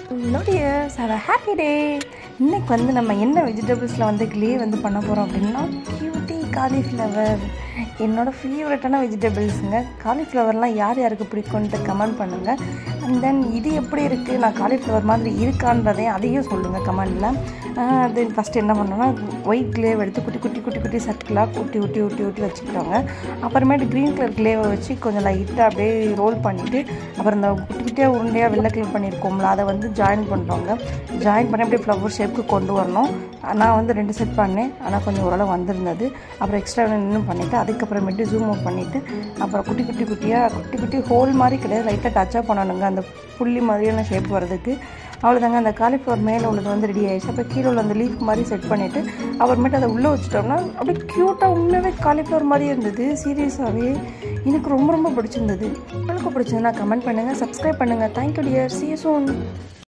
hello dears have a happy day இன்னைக்கு வந்து நம்ம என்ன வெஜிடபிள்ஸில் வந்து க்ளே வந்து பண்ண போகிறோம் அப்படின்னா கியூட்டி காலிஃப்ளவர் என்னோடய ஃபேவரட்டான வெஜிடபிள்ஸுங்க காலிஃப்ளவர்லாம் யார் யாருக்கு பிடிக்கும்ன்ட்டு கமெண்ட் பண்ணுங்கள் அண்ட் தென் இது எப்படி இருக்குது நான் காலிஃப்ளவர் மாதிரி இருக்கான்றதையும் அதையும் சொல்லுங்கள் கமெண்டில் அது ஃபஸ்ட்டு என்ன பண்ணோன்னா ஒயிட் க்ளேவ் எடுத்து குட்டி குட்டி குட்டி குட்டி சர்க்கிளாக ஊட்டி ஊட்டி ஊட்டி ஊட்டி வச்சுக்கிட்டோங்க அப்புறமேட்டு க்ரீன் கலர் க்ளேவை வச்சு கொஞ்சம் லைட்டாக அப்படியே ரோல் பண்ணிவிட்டு அப்புறம் இந்த குட்டி குட்டியாக உருண்டையாக வெள்ளை க்ளீன் பண்ணியிருக்கோம்ல அதை வந்து ஜாயின் பண்ணுறோங்க ஜாயின் பண்ணி அப்படியே ஃப்ளவர் ஷேப்புக்கு கொண்டு வரணும் நான் வந்து ரெண்டு செட் பண்ணேன் ஆனால் கொஞ்சம் ஓரளவு வந்திருந்தது அப்புறம் எக்ஸ்ட்ரா இன்னும் பண்ணிவிட்டு அதுக்கப்புறமேட்டு ஜூம் அவுட் பண்ணிவிட்டு அப்புறம் குட்டி குட்டி குட்டியாக குட்டி குட்டி ஹோல் மாதிரி கிடையாது லைட்டாக டச்சாக பண்ணணுங்க அந்த புள்ளி மாதிரியான ஷேப் வர்றதுக்கு அவ்வளோதாங்க அந்த காலிஃப்ளவர் மேலே உள்ளது வந்து ரெடி ஆயிடுச்சு அப்புறம் கீழே உள்ள அந்த லீஃப் மாதிரி செட் பண்ணிவிட்டு அப்புறமேட்டு அதை உள்ளே வச்சுட்டோம்னா அப்படியே க்யூட்டாக உண்மையாகவே காலிஃப்ளவர் மாதிரியே இருந்தது சீரியஸாகவே எனக்கு ரொம்ப ரொம்ப பிடிச்சிருந்தது உங்களுக்கு பிடிச்சதுன்னா கமெண்ட் பண்ணுங்கள் சப்ஸ்கிரைப் பண்ணுங்கள் தேங்க்யூ டியர் சி சூன்